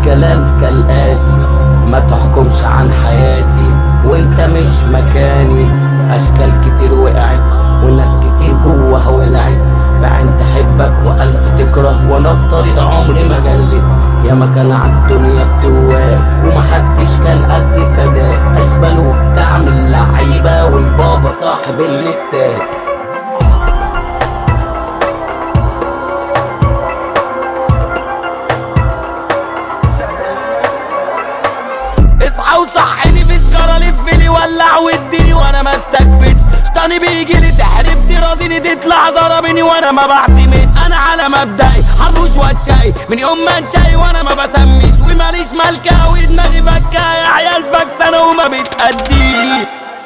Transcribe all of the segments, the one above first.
الكلام كالآتي ما تحكمش عن حياتي وانت مش مكاني اشكال كتير وقعت وناس كتير جواها ولعت فعين تحبك والف تكره وانا في طريق عمري ما جلت يا ما كان عالدنيا فتوات ومحدش كان قد سادات اشبال وبتعمل لعيبه والبابا صاحب الاستاد اصحى وصحني في سجارة لفلي ولع واديني وانا ما استكفتش شطاني بيجي لي تحربتي راضيني تطلع ضربني وانا ما بعتمد انا على مبدئي حروش واتشقي من يوم ما انشقي وانا ما بسميش وماليش مالكة ودماغي فكة يا عيال فكسانة وما بتأديش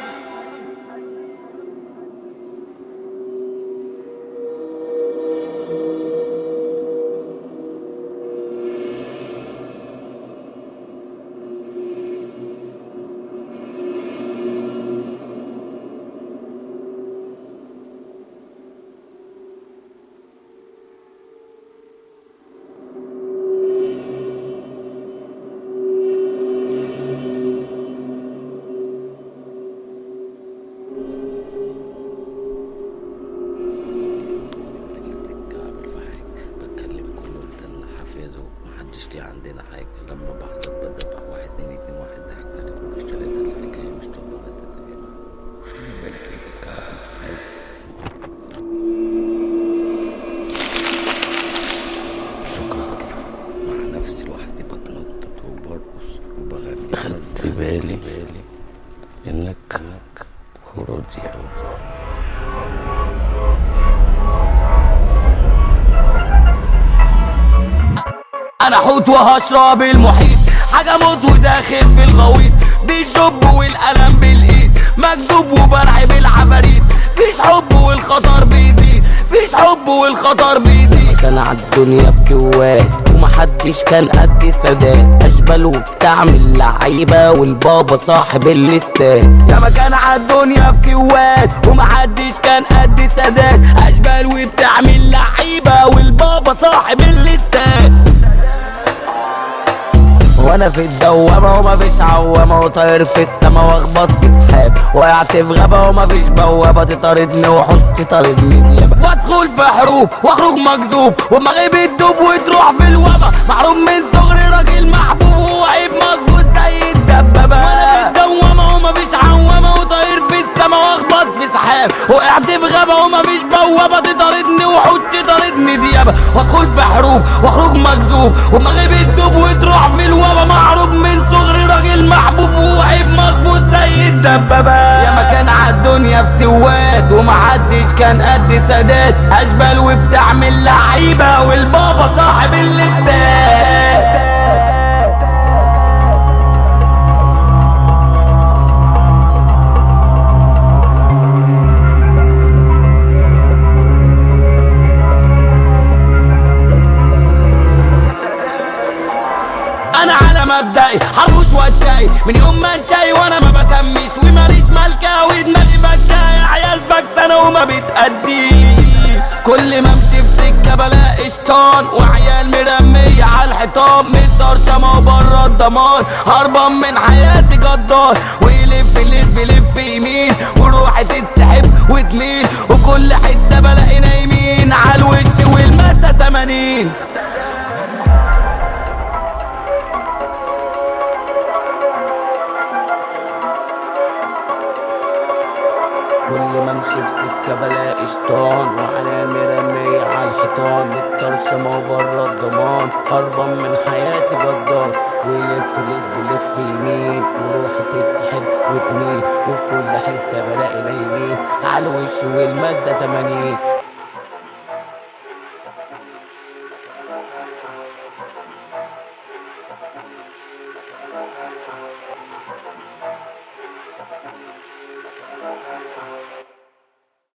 بعمل في حاجة بتكلمكم وانت حافظ ومحدش ليه عندنا حاجة لما بحضر بدبح واحد اتنين اتنين واحد ضحكت عليك مفيش تلاتة الحكاية مش طبقة تتجمع خلي بالك انت بتكعبل في حاجة شكرا كده مع نفسي لوحدي بتنطط وبرقص وبغني خدت بالي انك انك خروجي أوي انا حوت وهشرب المحيط حاجة موت وداخل في الغويط بالجب والقلم بالايد مكذوب وبلعب العفاريت فيش حب والخطر بيزيد فيش حب والخطر بيزيد كان عالدنيا في كوات ومحدش كان قد سادات اشبال وبتعمل لعيبة والبابا صاحب الاستاد يا ما كان عالدنيا في كوات ومحدش كان قد سادات اشبال وبتعمل لعيبة والبابا صاحب الاستاد وانا في الدوامة ومفيش عوامة وطاير في السما واخبط في سحاب وقعت في غابة ومفيش بوابة تطاردني وحوش تطاردني ديابة وادخل في حروب واخرج مكذوب ودماغي بتدوب وتروح في الوبا معروف من صغري راجل محبوب وعيب مظبوط زي الدبابة وانا في الدوامة ومفيش عوامة وطاير في السما واخبط في سحاب وقعت في غابة ومفيش بوابة تطاردني وحوش تطاردني ديابة وادخل في حروب واخرج مكذوب ودماغي بتدوب وتروح في الوبا معروف من صغري راجل محبوب وعيب مظبوط زي الدبابة يا ما كان عالدنيا في توات ومحدش كان قد سادات اشبال وبتعمل لعيبة والبابا صاحب الاستاد انا على مبدئي حربوش واتشاي من يوم ما انشاي وانا ما بسميش وماليش مالكة ودماغي فكة يا عيال فكسانة وما بتأديش كل ما امشي في سكة بلاقي شيطان وعيال مرمية على الحيطان مترشمة وبره الضمان هربان من حياتي جدار ويلف يلف يلف يمين وروحي تتسحب وتميل وكل حتة بلاقي نايمين على الوش والمادة 80 كل ما امشي في سكه بلاقي شيطان وعلى مرمية على الحيطان مترشمة وبره الضمان هربان من حياتي جدار ويلف لف بلف يمين وروحي تتسحب وتميل وفي كل حتة بلاقي نايمين على الوش والمادة 80